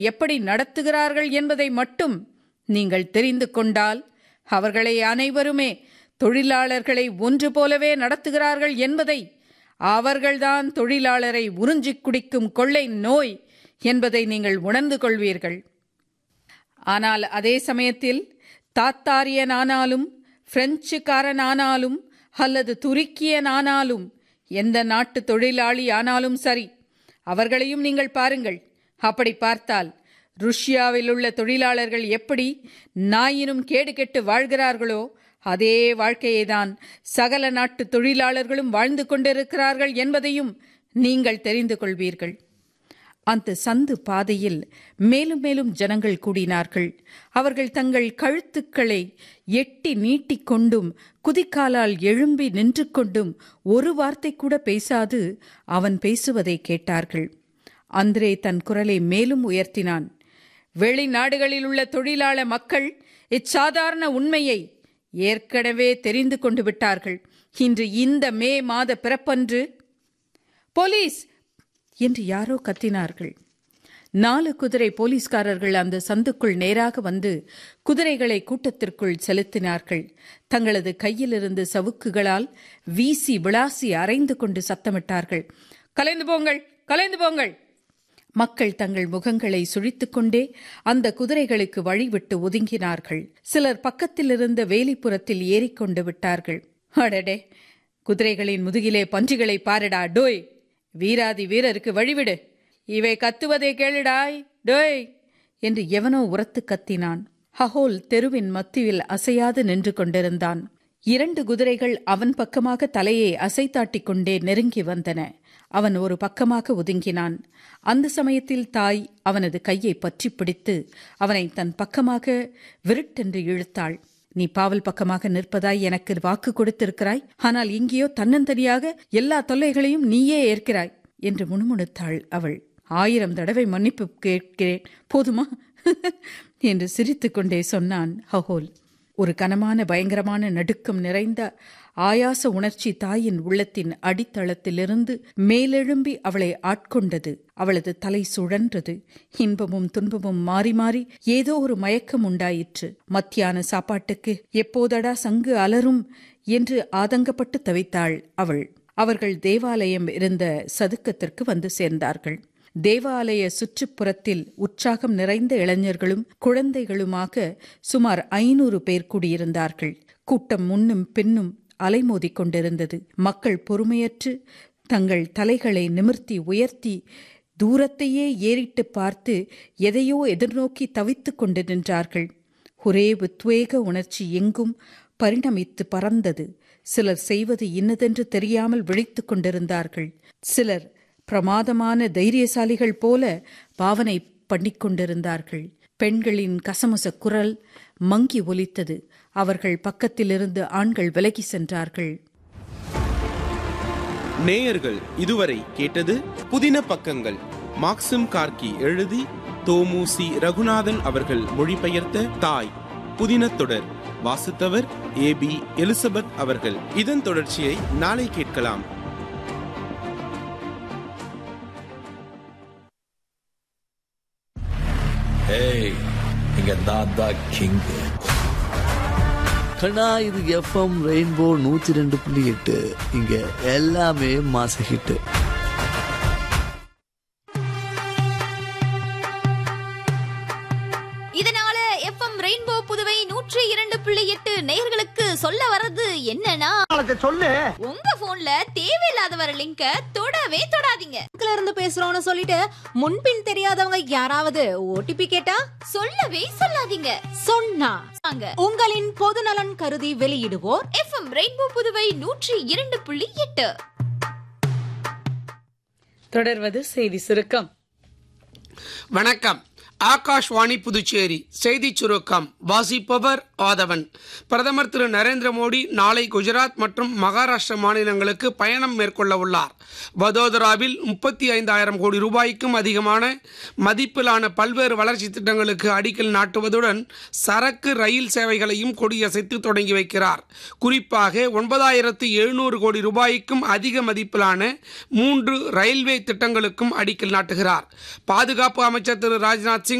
எப்படி நடத்துகிறார்கள் என்பதை மட்டும் நீங்கள் தெரிந்து கொண்டால் அவர்களை அனைவருமே தொழிலாளர்களை ஒன்று போலவே நடத்துகிறார்கள் என்பதை அவர்கள்தான் தொழிலாளரை உறிஞ்சிக் குடிக்கும் கொள்ளை நோய் என்பதை நீங்கள் உணர்ந்து கொள்வீர்கள் ஆனால் அதே சமயத்தில் தாத்தாரியனானாலும் பிரெஞ்சுக்காரனானாலும் அல்லது துருக்கியனானாலும் எந்த நாட்டு தொழிலாளி ஆனாலும் சரி அவர்களையும் நீங்கள் பாருங்கள் அப்படி பார்த்தால் ருஷ்யாவில் உள்ள தொழிலாளர்கள் எப்படி நாயினும் கேடு கெட்டு வாழ்கிறார்களோ அதே வாழ்க்கையை தான் சகல நாட்டு தொழிலாளர்களும் வாழ்ந்து கொண்டிருக்கிறார்கள் என்பதையும் நீங்கள் தெரிந்து கொள்வீர்கள் அந்த சந்து பாதையில் மேலும் மேலும் ஜனங்கள் கூடினார்கள் அவர்கள் தங்கள் கழுத்துக்களை எட்டி நீட்டிக்கொண்டும் குதிக்காலால் எழும்பி நின்று கொண்டும் ஒரு வார்த்தை கூட பேசாது அவன் பேசுவதை கேட்டார்கள் அந்திரே தன் குரலை மேலும் உயர்த்தினான் வெளிநாடுகளில் உள்ள தொழிலாள மக்கள் இச்சாதாரண உண்மையை ஏற்கனவே தெரிந்து கொண்டு விட்டார்கள் இன்று இந்த மே மாத பிறப்பன்று போலீஸ் என்று யாரோ கத்தினார்கள் நாலு குதிரை போலீஸ்காரர்கள் அந்த சந்துக்குள் நேராக வந்து குதிரைகளை கூட்டத்திற்குள் செலுத்தினார்கள் தங்களது கையிலிருந்து சவுக்குகளால் வீசி விளாசி அரைந்து கொண்டு சத்தமிட்டார்கள் கலைந்து போங்கள் கலைந்து போங்கள் மக்கள் தங்கள் முகங்களை சுழித்துக்கொண்டே அந்த குதிரைகளுக்கு வழிவிட்டு ஒதுங்கினார்கள் சிலர் பக்கத்தில் இருந்த வேலிப்புறத்தில் ஏறிக்கொண்டு விட்டார்கள் அடடே குதிரைகளின் முதுகிலே பன்றிகளை பாரடா டோய் வீராதி வீரருக்கு வழிவிடு இவை கத்துவதை கேளுடாய் டோய் என்று எவனோ உரத்து கத்தினான் ஹஹோல் தெருவின் மத்தியில் அசையாது நின்று கொண்டிருந்தான் இரண்டு குதிரைகள் அவன் பக்கமாக தலையை அசைத்தாட்டிக் கொண்டே நெருங்கி வந்தன அவன் ஒரு பக்கமாக ஒதுங்கினான் அந்த சமயத்தில் தாய் அவனது கையை பற்றி பிடித்து அவனை தன் பக்கமாக விருட்டென்று இழுத்தாள் நீ பாவல் பக்கமாக நிற்பதாய் எனக்கு வாக்கு கொடுத்திருக்கிறாய் ஆனால் இங்கேயோ தன்னந்தனியாக எல்லா தொல்லைகளையும் நீயே ஏற்கிறாய் என்று முணுமுணுத்தாள் அவள் ஆயிரம் தடவை மன்னிப்பு கேட்கிறேன் போதுமா என்று சிரித்துக்கொண்டே சொன்னான் ஹஹோல் ஒரு கனமான பயங்கரமான நடுக்கம் நிறைந்த ஆயாச உணர்ச்சி தாயின் உள்ளத்தின் அடித்தளத்திலிருந்து மேலெழும்பி அவளை ஆட்கொண்டது அவளது தலை சுழன்றது இன்பமும் துன்பமும் மாறி மாறி ஏதோ ஒரு மயக்கம் உண்டாயிற்று மத்தியான சாப்பாட்டுக்கு எப்போதடா சங்கு அலரும் என்று ஆதங்கப்பட்டு தவித்தாள் அவள் அவர்கள் தேவாலயம் இருந்த சதுக்கத்திற்கு வந்து சேர்ந்தார்கள் தேவாலய சுற்றுப்புறத்தில் உற்சாகம் நிறைந்த இளைஞர்களும் குழந்தைகளுமாக சுமார் ஐநூறு பேர் கூடியிருந்தார்கள் கூட்டம் முன்னும் பின்னும் அலைமோதிக் கொண்டிருந்தது மக்கள் பொறுமையற்று தங்கள் தலைகளை நிமிர்த்தி உயர்த்தி தூரத்தையே ஏறிட்டு பார்த்து எதையோ எதிர்நோக்கி தவித்துக் கொண்டு நின்றார்கள் ஒரே உத்வேக உணர்ச்சி எங்கும் பரிணமித்து பறந்தது சிலர் செய்வது இன்னதென்று தெரியாமல் விழித்துக் கொண்டிருந்தார்கள் சிலர் பிரமாதமான தைரியசாலிகள் போல பாவனை பண்ணிக்கொண்டிருந்தார்கள் பெண்களின் கசமுச குரல் மங்கி ஒலித்தது அவர்கள் பக்கத்திலிருந்து ஆண்கள் விலகி சென்றார்கள் நேயர்கள் இதுவரை கேட்டது புதின பக்கங்கள் மாக்சிம் கார்கி எழுதி தோமுசி ரகுநாதன் அவர்கள் மொழிபெயர்த்த தாய் புதின தொடர் வாசித்தவர் ஏ பி எலிசபெத் அவர்கள் இதன் தொடர்ச்சியை நாளை கேட்கலாம் ஏய் இங்க நான் தான் கிங் கண்ணா இது எஃப்எம் ரெயின்போ நூத்தி ரெண்டு புள்ளி எட்டு இங்க எல்லாமே மாச ஹிட்டு இதனால எஃப்எம் ரெயின்போ புதுவை நூற்றி இரண்டு புள்ளி எட்டு நேயர்களுக்கு சொல்ல வர்றது என்னன்னா சொல்லு உங்க போன்ல தேவையில்லாத வர லிங்க தொடவே தொடாதீங்க பக்கத்துல இருந்து பேசுறோம்னு சொல்லிட்டு முன்பின் தெரியாதவங்க யாராவது ஓடிபி கேட்டா சொல்லவே சொல்லாதீங்க சொன்னா வாங்க உங்களின் பொதுநலன் கருதி வெளியிடுவோர் எஃப்எம் ரெயின்போ புதுவை நூற்றி இரண்டு புள்ளி எட்டு தொடர்வது செய்தி சுருக்கம் வணக்கம் ஆகாஷ்வாணி புதுச்சேரி செய்திச் சுருக்கம் வாசிப்பவர் ஆதவன் பிரதமர் திரு நரேந்திர மோடி நாளை குஜராத் மற்றும் மகாராஷ்டிர மாநிலங்களுக்கு பயணம் மேற்கொள்ள உள்ளார் வதோதராவில் முப்பத்தி ஐந்தாயிரம் கோடி ரூபாய்க்கும் அதிகமான மதிப்பிலான பல்வேறு வளர்ச்சி திட்டங்களுக்கு அடிக்கல் நாட்டுவதுடன் சரக்கு ரயில் சேவைகளையும் கொடியசைத்து தொடங்கி வைக்கிறார் குறிப்பாக ஒன்பதாயிரத்து எழுநூறு கோடி ரூபாய்க்கும் அதிக மதிப்பிலான மூன்று ரயில்வே திட்டங்களுக்கும் அடிக்கல் நாட்டுகிறார் பாதுகாப்பு அமைச்சர் திரு ராஜ்நாத் சிங்